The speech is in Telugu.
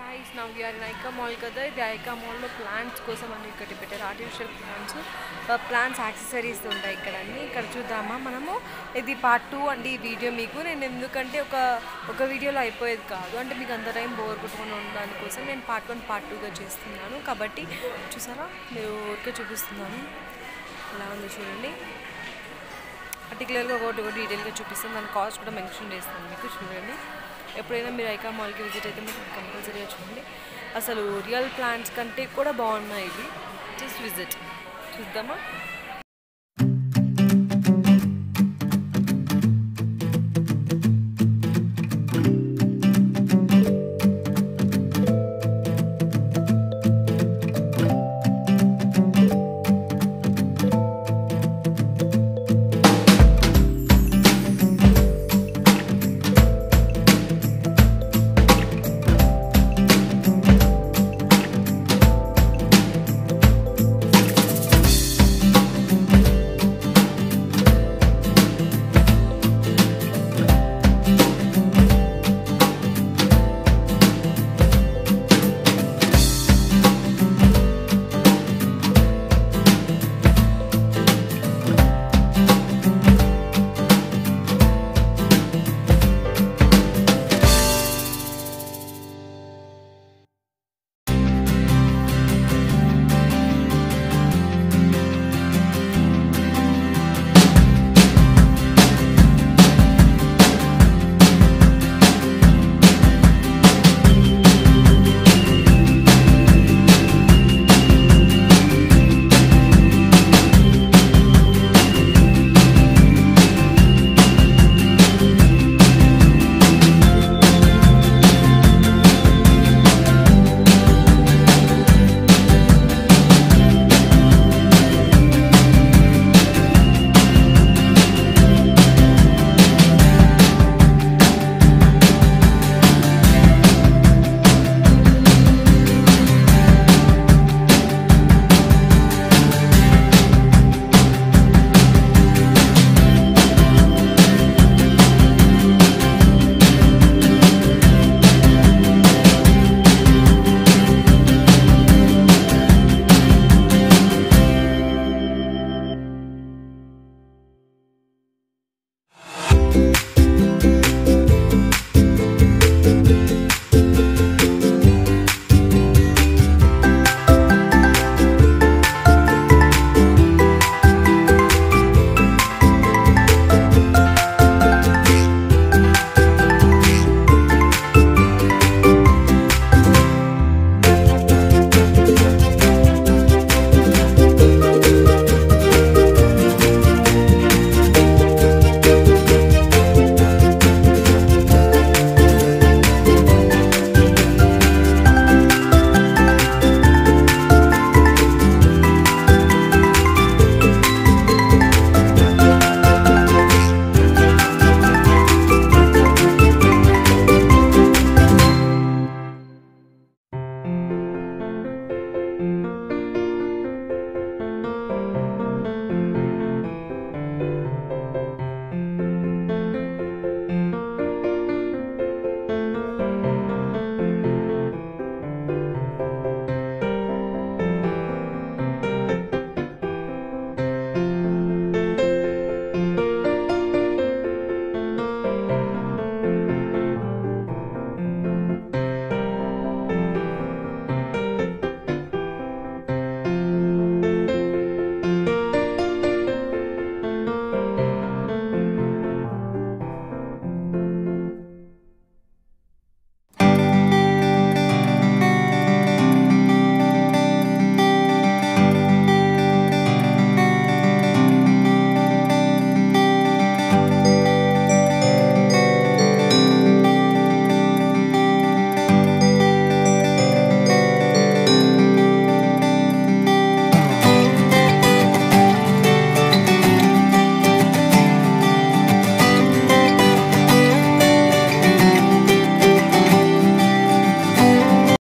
గాయస్ నా వీఆర్ ఇన్ ఐకా మాల్ కదా ఇది ఐకా మాల్లో ప్లాంట్స్ కోసం అని ఇక్కడ పెట్టారు ఆర్టిఫిషియల్ ప్లాంట్స్ ప్లాంట్స్ యాక్సెసరీస్ ఉంటాయి ఇక్కడ అన్ని ఇక్కడ చూద్దామా మనము ఇది పార్ట్ టూ అండి ఈ వీడియో మీకు నేను ఎందుకంటే ఒక ఒక వీడియోలో అయిపోయేది కాదు అంటే మీకు అంత టైం బోర్ కొట్టుకుని ఉండడాని కోసం నేను పార్ట్ వన్ పార్ట్ టూగా చేస్తున్నాను కాబట్టి చూసారా మీరు ఊరికే చూపిస్తున్నాను ఎలా ఉంది చూడండి పర్టికులర్గా ఒకటి ఒకటి డీటెయిల్గా చూపిస్తాను దాని కాస్ట్ కూడా మెన్షన్ చేస్తాను మీకు చూడండి ఎప్పుడైనా మీరు ఐకా మాల్కి విజిట్ అయితే మీకు కంపల్సరీగా చూడండి అసలు రియల్ ప్లాంట్స్ కంటే కూడా బాగున్నాయి ఇవి జస్ట్ విజిట్ చూద్దామా